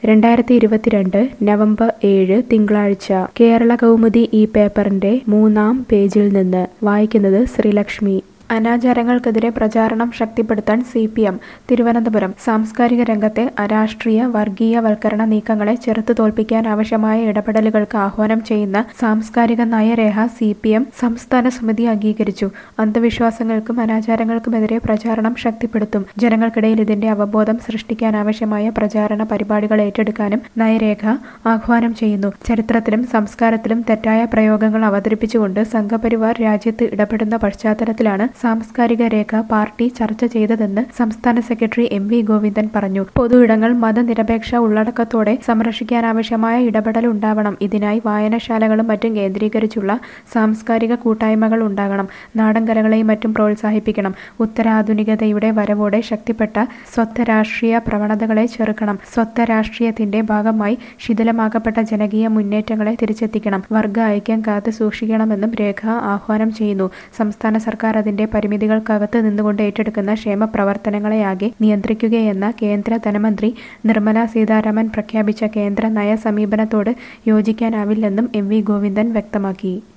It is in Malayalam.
രണ്ടായിരത്തി ഇരുപത്തിരണ്ട് നവംബർ ഏഴ് തിങ്കളാഴ്ച കേരള കൗമുദി ഈ പേപ്പറിന്റെ മൂന്നാം പേജിൽ നിന്ന് വായിക്കുന്നത് ശ്രീലക്ഷ്മി അനാചാരങ്ങൾക്കെതിരെ പ്രചാരണം ശക്തിപ്പെടുത്താൻ സി പി എം തിരുവനന്തപുരം സാംസ്കാരിക രംഗത്തെ അരാഷ്ട്രീയ വർഗീയവൽക്കരണ നീക്കങ്ങളെ ചെറുത്തു തോൽപ്പിക്കാൻ ആവശ്യമായ ഇടപെടലുകൾക്ക് ആഹ്വാനം ചെയ്യുന്ന സാംസ്കാരിക നയരേഖ സി പി എം സംസ്ഥാന സമിതി അംഗീകരിച്ചു അന്ധവിശ്വാസങ്ങൾക്കും അനാചാരങ്ങൾക്കുമെതിരെ പ്രചാരണം ശക്തിപ്പെടുത്തും ജനങ്ങൾക്കിടയിൽ ഇതിന്റെ അവബോധം സൃഷ്ടിക്കാൻ ആവശ്യമായ പ്രചാരണ പരിപാടികൾ ഏറ്റെടുക്കാനും നയരേഖ ആഹ്വാനം ചെയ്യുന്നു ചരിത്രത്തിലും സംസ്കാരത്തിലും തെറ്റായ പ്രയോഗങ്ങൾ അവതരിപ്പിച്ചുകൊണ്ട് സംഘപരിവാർ രാജ്യത്ത് ഇടപെടുന്ന പശ്ചാത്തലത്തിലാണ് സാംസ്കാരിക രേഖ പാർട്ടി ചർച്ച ചെയ്തതെന്ന് സംസ്ഥാന സെക്രട്ടറി എം വി ഗോവിന്ദൻ പറഞ്ഞു പൊതു ഇടങ്ങൾ മതനിരപേക്ഷ ഉള്ളടക്കത്തോടെ സംരക്ഷിക്കാനാവശ്യമായ ഇടപെടൽ ഉണ്ടാവണം ഇതിനായി വായനശാലകളും മറ്റും കേന്ദ്രീകരിച്ചുള്ള സാംസ്കാരിക കൂട്ടായ്മകൾ ഉണ്ടാകണം നാടൻ കലകളെയും മറ്റും പ്രോത്സാഹിപ്പിക്കണം ഉത്തരാധുനികതയുടെ വരവോടെ ശക്തിപ്പെട്ട സ്വത്വ രാഷ്ട്രീയ പ്രവണതകളെ ചെറുക്കണം സ്വത്വ രാഷ്ട്രീയത്തിന്റെ ഭാഗമായി ശിഥിലമാക്കപ്പെട്ട ജനകീയ മുന്നേറ്റങ്ങളെ തിരിച്ചെത്തിക്കണം വർഗ ഐക്യം കാത്തു സൂക്ഷിക്കണമെന്നും രേഖ ആഹ്വാനം ചെയ്യുന്നു സംസ്ഥാന സർക്കാർ അതിന്റെ പരിമിതികൾക്കകത്ത് നിന്നുകൊണ്ട് ഏറ്റെടുക്കുന്ന ക്ഷേമ പ്രവർത്തനങ്ങളെയാകെ നിയന്ത്രിക്കുകയെന്ന കേന്ദ്ര ധനമന്ത്രി നിർമ്മല സീതാരാമൻ പ്രഖ്യാപിച്ച കേന്ദ്ര നയ സമീപനത്തോട് യോജിക്കാനാവില്ലെന്നും എം വി ഗോവിന്ദൻ വ്യക്തമാക്കി